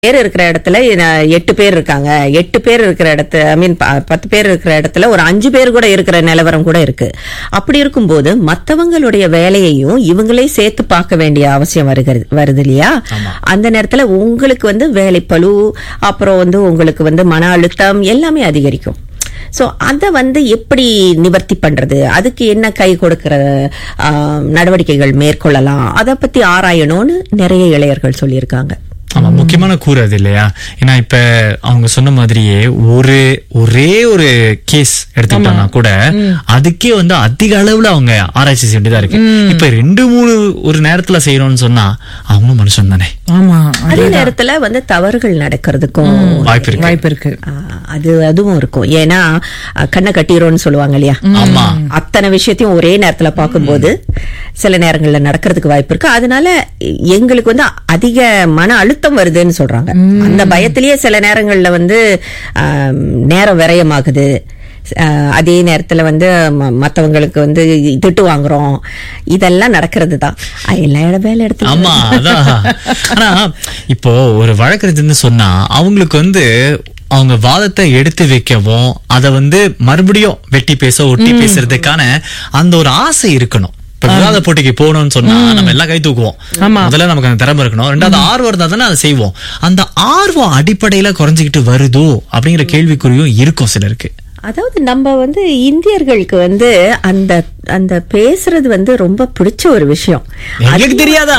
பேர் இருக்கிற இடத்துல அஹ், எட்டு பேர் இருக்காங்க எட்டு பேர் இருக்கிற இடத்துல ஐ மீன் பத்து பேர் இருக்கிற இடத்துல ஒரு அஞ்சு பேர் கூட இருக்கிற நிலவரம் கூட இருக்கு அப்படி இருக்கும்போது மத்தவங்களுடைய வேலையையும் இவங்களே சேர்த்து பார்க்க வேண்டிய அவசியம் வருகிறது வருது இல்லையா அந்த நேரத்துல உங்களுக்கு வந்து வேலைப்பளு அப்புறம் வந்து உங்களுக்கு வந்து மன அழுத்தம் எல்லாமே அதிகரிக்கும் சோ அதை வந்து எப்படி நிவர்த்தி பண்றது அதுக்கு என்ன கை கொடுக்கிற ஆஹ், நடவடிக்கைகள் மேற்கொள்ளலாம் அதை பத்தி ஆராயணும்னு நிறைய இளையர்கள் சொல்லியிருக்காங்க ஆமா முக்கியமான கூறு அது இல்லையா ஏன்னா இப்ப அவங்க சொன்ன மாதிரியே ஒரு ஒரே ஒரு கேஸ் எடுத்துக்கிட்டோம்னா கூட அதுக்கே வந்து அதிக அளவுல அவங்க ஆராய்ச்சி செய்ய வேண்டியதா இருக்கு இப்ப ரெண்டு மூணு ஒரு நேரத்துல செய்யணும்னு சொன்னா அவங்களும் மனுஷன் தானே ஆமா அதே நேரத்துல வந்து தவறுகள் நடக்கிறதுக்கும் வாய்ப்பு இருக்கு வாய்ப்பு இருக்கு ஆஹ், அது அதுவும் இருக்கும் ஏன்னா அஹ், கண்ணை கட்டிரோன்னு சொல்லுவாங்க இல்லையா ஆமா அத்தனை விஷயத்தையும் ஒரே நேரத்துல பார்க்கும்போது சில நேரங்கள்ல நடக்கிறதுக்கு வாய்ப்பு இருக்கு அதனால எங்களுக்கு வந்து அதிக மன அழுத்தம் வருதுன்னு சொல்றாங்க அந்த பயத்திலேயே சில நேரங்கள்ல வந்து ஆம், நேரம் விரயமாகுது ஆஹ், அதே நேரத்துல வந்து ம- மத்தவங்களுக்கு வந்து திட்டு வாங்குறோம் இதெல்லாம் நடக்கிறது தான் எல்லா இட வேலை இடத்துல ஆமா அதான் ஆனா இப்போ ஒரு வழக்கறிஞர்னு சொன்னா அவங்களுக்கு வந்து அவங்க வாதத்தை எடுத்து வைக்கவும் அத வந்து மறுபடியும் வெட்டி பேச ஒட்டி பேசுறதுக்கான அந்த ஒரு ஆசை இருக்கணும் இப்ப விவாத போட்டிக்கு போகணும்னு சொன்னா நம்ம எல்லாம் கை தூக்குவோம் முதல்ல நமக்கு அந்த திறமை இருக்கணும் ரெண்டாவது ஆர்வம் இருந்தா தானே அதை செய்வோம் அந்த ஆர்வம் அடிப்படையில குறைஞ்சிக்கிட்டு வருதோ அப்படிங்கிற கேள்விக்குறியும் இருக்கும் சிலருக்கு அதாவது நம்ம வந்து இந்தியர்களுக்கு வந்து அந்த அந்த பேசுறது வந்து ரொம்ப பிடிச்ச ஒரு விஷயம் எங்களுக்கு தெரியாதா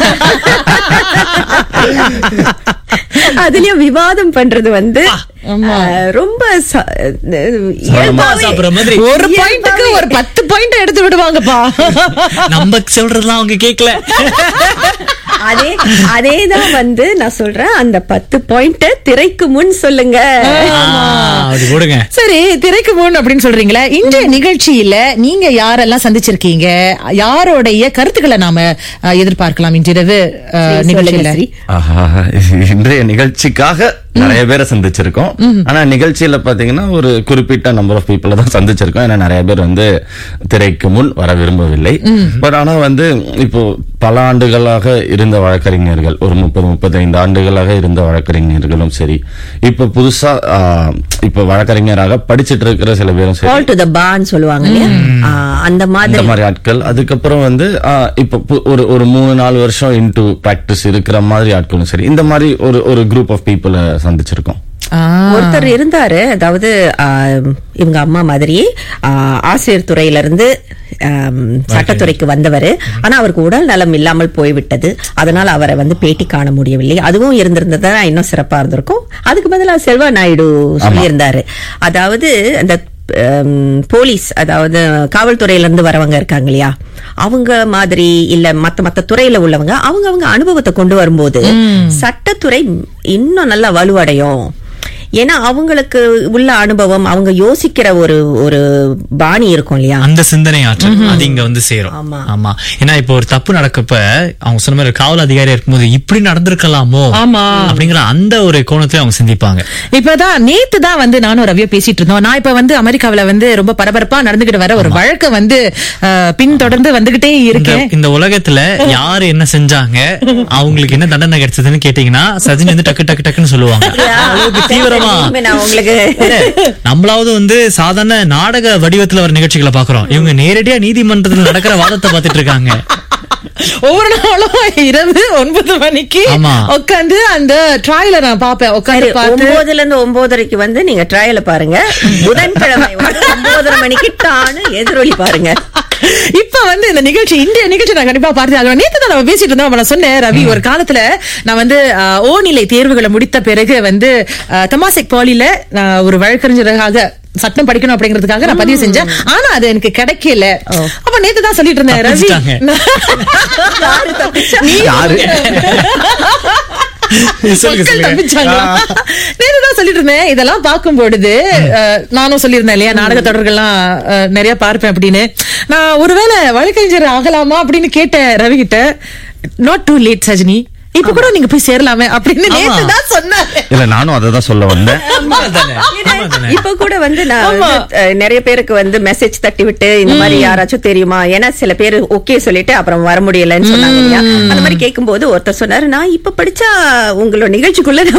அதுலயும் விவாதம் பண்றது வந்து அஹ், ரொம்ப ச- இயல்பாவே- சாப்பிடுற மாதிரி ஒரு பாயிண்ட்டுக்கு ஒரு பத்து பாயிண்ட் எடுத்து விடுவாங்கப்பா நம்ம சொல்றதெல்லாம் அவங்க கேட்கல அதே அதேதான் வந்து நான் சொல்றேன் அந்த பத்து பாயிண்ட் திரைக்கு முன் சொல்லுங்க அப்படி போடுங்க சரி திரைக்கு முன் அப்படின்னு சொல்றீங்களே இன்றைய நிகழ்ச்சியில நீங்க யாரெல்லாம் சந்திச்சிருக்கீங்க யாரோடைய கருத்துக்களை நாம அஹ், எதிர்பார்க்கலாம் இன்றிரவு அஹ், சொல்லுங்க நிகழ்ச்சியில ஸ்ரீ. ஆஹா, இன்றைய நிகழ்ச்சிக்காக நிறைய பேரை சந்திச்சிருக்கோம் ஆனா நிகழ்ச்சியில பாத்தீங்கன்னா ஒரு குறிப்பிட்ட நம்பர் ஆஃப் பீப்புள தான் சந்திச்சிருக்கோம் ஏன்னா நிறைய பேர் வந்து திரைக்கு முன் வர விரும்பவில்லை பட் ஆனா வந்து இப்போ பல ஆண்டுகளாக இருந்த வழக்கறிஞர்கள் ஒரு முப்பது முப்பத்தைந்து ஆண்டுகளாக இருந்த வழக்கறிஞர்களும் சரி இப்ப புதுசா ஆஹ், இப்ப வழக்கறிஞராக படிச்சிட்டு இருக்கிற சில பேரும் சரி கால் டு த பான்னு சொல்லுவாங்க இல்லையா ஆஹ், அந்த இந்த மாதிரி மாதிரி ஆட்கள் அதுக்கப்புறம் வந்து ஆ, இப்ப பு- ஒரு ஒரு மூணு நாலு வருஷம் இன்டு பிராக்டிஸ் இருக்கிற மாதிரி ஆட்களும் சரி இந்த மாதிரி ஒரு ஒரு குரூப் ஆஃப் பீப்புளை சந்திச்சிருக்கோம் ஆஹ், ஒருத்தர் இருந்தாரு அதாவது ஆஹ், இவங்க அம்மா மாதிரி ஆஹ், ஆசிரியர் துறையில இருந்து ஆம், சட்டத்துறைக்கு வந்தவர் ஆனா அவருக்கு உடல் நலம் இல்லாமல் போய்விட்டது அதனால அவரை வந்து பேட்டி காண முடியவில்லை அதுவும் இருந்திருந்ததா இன்னும் சிறப்பா இருந்திருக்கும் அதுக்கு பதிலா செல்வா நாயுடு சொல்லியிருந்தாரு அதாவது அந்த ஆம், போலீஸ் அதாவது காவல்துறையில இருந்து வரவங்க இருக்காங்க இல்லையா அவங்க மாதிரி இல்ல மத்த மத்த துறையில உள்ளவங்க அவங்க அவங்க அனுபவத்தை கொண்டு வரும்போது சட்டத்துறை இன்னும் நல்லா வலுவடையும் ஏன்னா அவங்களுக்கு உள்ள அனுபவம் அவங்க யோசிக்கிற ஒரு ஒரு பாணி இருக்கும் இல்லையா அந்த சிந்தனை ஆற்றல் அது இங்க வந்து சேரும் ஆமா. ஆமா ஏன்னா இப்போ ஒரு தப்பு நடக்கப்ப அவங்க சொன்ன மாதிரி காவல் அதிகாரி இருக்கும்போது இப்படி நடந்திருக்கலாமோ ஆமா. அப்படிங்கிற அந்த ஒரு கோணத்துல அவங்க சிந்திப்பாங்க இப்பதான் நேத்து தான் வந்து நானும் ரவியா பேசிட்டு இருந்தோம் நான் இப்ப வந்து அமெரிக்காவுல வந்து ரொம்ப பரபரப்பா நடந்துகிட்டு வர ஒரு வழக்கு வந்து அஹ், பின்தொடர்ந்து வந்துகிட்டே இந்த இருக்கேன் இந்த உலகத்துல யாரு என்ன செஞ்சாங்க அவங்களுக்கு என்ன தண்டனை கிடைச்சதுன்னு கேட்டீங்கன்னா சஜினி வந்து டக்கு டக்கு டக்குன்னு சொல்லுவாங்க அளவுக்கு தீவிரமா இனிமே நான் உங்களுக்கு நம்மளாவது வந்து சாதாரண நாடக வடிவத்துல வர நிகழ்ச்சிகளை பாக்குறோம் இவங்க நேரடியா நீதிமன்றத்துல நடக்கிற வாதத்தை பார்த்துட்டு இருக்காங்க ஒவ்வொரு நாளும் இரவு ஒன்பது மணிக்கு ஆமா. உட்காந்து அந்த ட்ராயில நான் பாப்பேன் சரி உட்காந்து பார்த்து ஒன்பதுல இருந்து ஒன்பதரைக்கு வந்து நீங்க ட்ரையல பாருங்க புதன்கிழமை வந்து ஒன்பதரை மணிக்கு டான்னு எதிரொலி பாருங்க இப்ப வந்து இந்த நிகழ்ச்சி இந்திய நிகழ்ச்சி நான் கண்டிப்பா பார்த்து ஆகணும் நேத்து தான் நம்ம பேசிட்டு இருந்தோம் அப்ப நான் சொன்னேன் ரவி ஒரு காலத்துல நான் வந்து அஹ், ஓ நிலை தேர்வுகளை முடித்த பிறகு வந்து அஹ், தமாசிக் பாலில நான் ஒரு வழக்கறிஞராக சட்டம் படிக்கணும் அப்படிங்கிறதுக்காக நான் பதிவு செஞ்சேன் ஆனா அது எனக்கு கிடைக்கல அப்ப நேத்து தான் சொல்லிட்டு இருந்தேன் ரவி தப்பிச்சிட்டாங்க. நீ யாரு? சொல்லுங்க, மக்கள் சொல்லுங்க. தப்பிச்சாங்களா? நேத்துதான் சொல்லிட்டு இருந்தேன் இதெல்லாம் பார்க்கும் பொழுது அஹ், நானும் சொல்லியிருந்தேன் இல்லையா நாடக தொடர்கள்லாம் அஹ், நிறைய பார்ப்பேன் அப்படின்னு நான் ஒருவேளை வழக்கறிஞர் ஆகலாமா அப்படின்னு கேட்டேன் ரவி கிட்ட நாட் டூ லேட் சஜினி இப்ப கூட நீங்க போய் சேரலாமே அப்படின்னு ஆமா. நேத்து தான் சொன்னாரு இல்ல நானும் அதை தான் சொல்ல வந்தேன் உண்மைதானே? உண்மைதானே? இப்ப கூட வந்து நான் வந்து, அஹ், நிறைய பேருக்கு வந்து மெசேஜ் தட்டி விட்டு இந்த மாதிரி யாராச்சும் தெரியுமா ஏன்னா சில பேர் ஓகே சொல்லிட்டு அப்புறம் வர முடியலன்னு சொன்னாங்க இல்லையா அந்த மாதிரி கேட்கும்போது ஒருத்தர் சொன்னாரு நான் இப்ப படிச்சா உங்களோட நிகழ்ச்சிக்குள்ள நான்